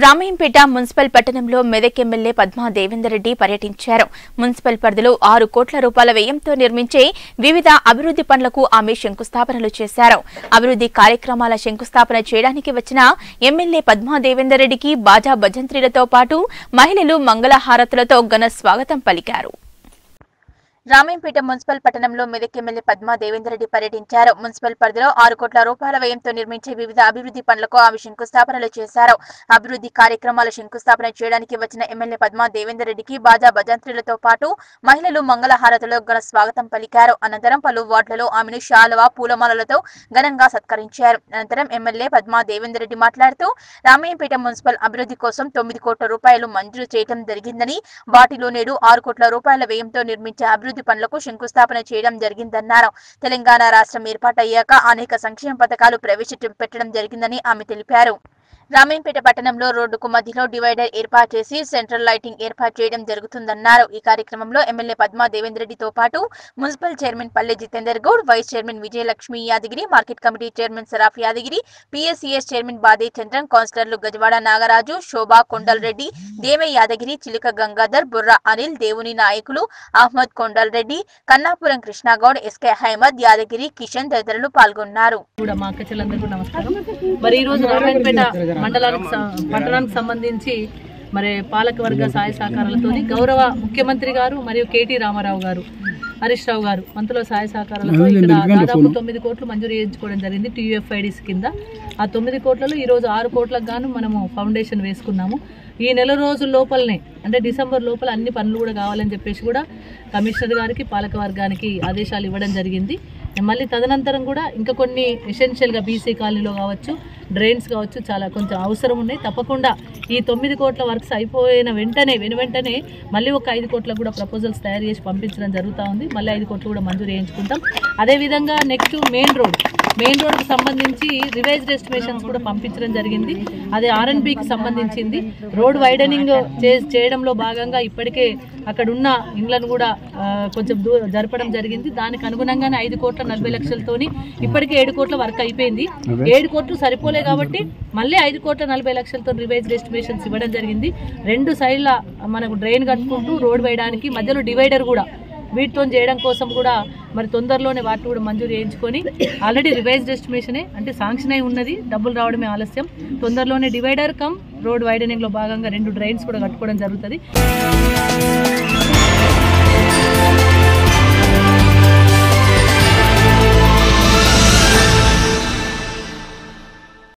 Ramayampet municipal పట్టణంలో Medak MLA Padma Devender Reddy పర్యటించారు municipal పరిధిలో ఆరు కోట్ల రూపాయల వ్యయంతో నిర్మించే వివిధ అభివృద్ధి పనులకు ఆమె శంకుస్థాపనలు చేశారు అభివృద్ధి కార్యక్రమాల శంకుస్థాపన చేయడానికి వచ్చిన ఎమ్మెల్యే పద్మా దేవేందర్ రెడ్డికి బాజా భజంత్రీలతో పాటు మహిళలు మంగళహారతులతో ఘన స్వాగతం పలికారు రామేంపేట మున్సిపల్ పట్టణంలో మెదక్ ఎమ్మెల్యే పద్మా దేవేందర్ రెడ్డి పర్యటించారు మున్సిపల్ పరిధిలో ఆరు కోట్ల రూపాయల వ్యయంతో నిర్మించే వివిధ అభివృద్ధి పనులకు ఆమె శంకుస్థాపనలు చేశారు అభివృద్ధి కార్యక్రమాల శంకుస్థాపన చేయడానికి వచ్చిన ఎమ్మెల్యే పద్మా దేవేందర్ రెడ్డికి బాజా భజంత్రులతో పాటు మహిళలు మంగళహారతిలో ఘన స్వాగతం పలికారు అనంతరం పలు వార్డులలో ఆమెను శాలువా పూలమాలలతో ఘనంగా సత్కరించారు అనంతరం ఎమ్మెల్యే పద్మా దేవేందర్ రెడ్డి మాట్లాడుతూ రామయ్యంపేట మున్సిపల్ అభివృద్ధి కోసం తొమ్మిది కోట్ల రూపాయలు మంజూరు చేయడం జరిగిందని వాటిలో నేడు ఆరు కోట్ల రూపాయల వ్యయంతో నిర్మించే అభివృద్ధి పనులకు శంకుస్థాపన చేయడం జరిగిందన్నారు తెలంగాణ రాష్ట్రం ఏర్పాటయ్యాక అనేక సంక్షేమ పథకాలు ప్రవేశపెట్టడం జరిగిందని ఆమె తెలిపారు రామేంపేట పట్టణంలో రోడ్డుకు మధ్యలో డివైడర్ ఏర్పాటు చేసి సెంట్రల్ లైటింగ్ ఏర్పాటు చేయడం జరుగుతుందన్నారు ఈ కార్యక్రమంలో ఎమ్మెల్యే పద్మా దేవేందర్ రెడ్డితో పాటు municipal chairman Palle Jitender Goud vice chairman Vijayalakshmi Yadagiri market committee chairman Saraf Yadagiri PSCS chairman Bade Chandran కౌన్సిలర్లు గజవాడ నాగరాజు శోభా కొండల్ రెడ్డి దేవే యాదగిరి చిలుక గంగాధర్ బుర్రా అనిల్ దేవుని నాయకులు అహ్మద్ కొండల్ రెడ్డి కన్నాపురం కృష్ణగౌడ్ ఎస్కే అహ్మద్ యాదగిరి కిషన్ తదితరులు పాల్గొన్నారు కూడా మా అక్కచెల్లందరికీ నమస్కారం మరి ఈ రోజు రామాయణపేట మండలానికి స- పట్టణానికి సంబంధించి మరి పాలకవర్గ సహాయ సహకారాలతో గౌరవ ముఖ్యమంత్రి గారు మరియు కేటీ రామారావు గారు హరీష్ రావు గారు మంత్రుల సహాయ సహకారాలతో ఇక్కడ దాదాపు తొమ్మిది కోట్లు మంజూరు చేయించుకోవడం జరిగింది టీయూఎఫ్ఐడిస్ కింద ఆ తొమ్మిది కోట్లలో ఈ రోజు ఆరు కోట్లకు గాను మనము ఫౌండేషన్ వేసుకున్నాము ఈ నెల రోజుల లోపలనే అంటే డిసెంబర్ లోపల అన్ని పనులు కూడా కావాలని చెప్పేసి కూడా కమిషనర్ గారికి పాలక వర్గానికి ఆదేశాలు ఇవ్వడం జరిగింది మళ్ళీ తదనంతరం కూడా ఇంకా కొన్ని ఎసెన్షియల్గా బీసీ కాలనీలో కావచ్చు డ్రైన్స్ కావచ్చు చాలా కొంచెం అవసరం ఉన్నాయి తప్పకుండా ఈ తొమ్మిది కోట్ల వర్క్స్ అయిపోయిన వెంటనే వెను వెంటనే మళ్ళీ ఒక ఐదు కోట్లకు కూడా ప్రపోజల్స్ తయారు చేసి పంపించడం జరుగుతూ ఉంది మళ్ళీ ఐదు కోట్లు కూడా మంజూరు చేయించుకుంటాం అదేవిధంగా నెక్స్ట్ మెయిన్ రోడ్ మెయిన్ రోడ్కి సంబంధించి రివైజ్డ్ ఎస్టిమేషన్స్ కూడా పంపించడం జరిగింది అది ఆర్ఎన్బికి సంబంధించింది రోడ్ వైడనింగ్ చేయడంలో భాగంగా ఇప్పటికే అక్కడ ఉన్న ఇండ్లను కూడా ఆ, కొంచెం దూ జరపడం జరిగింది దానికి అనుగుణంగానే ఐదు కోట్ల నలభై లక్షలతోని ఇప్పటికే ఏడు కోట్ల వర్క్ అయిపోయింది ఏడు కోట్లు సరిపోలే కాబట్టి మళ్ళీ ఐదు కోట్ల నలభై లక్షలతో రివైజ్డ్ ఎస్టిమేషన్స్ ఇవ్వడం జరిగింది రెండు సైడ్ల మనకు డ్రైన్ కట్టుకుంటూ రోడ్ వేయడానికి మధ్యలో డివైడర్ కూడా వీటితో చేయడం కోసం కూడా మరి తొందరలోనే వాటిని కూడా మంజూరు చేయించుకొని ఆల్రెడీ రివైజ్డ్ ఎస్టిమేషనే అంటే శాంక్షన్ అయి ఉన్నది డబ్బులు రావడమే ఆలస్యం తొందరలోనే డివైడర్ కమ్ రోడ్ వైడనింగ్ లో భాగంగా రెండు డ్రైన్స్ కూడా కట్టుకోవడం జరుగుతుంది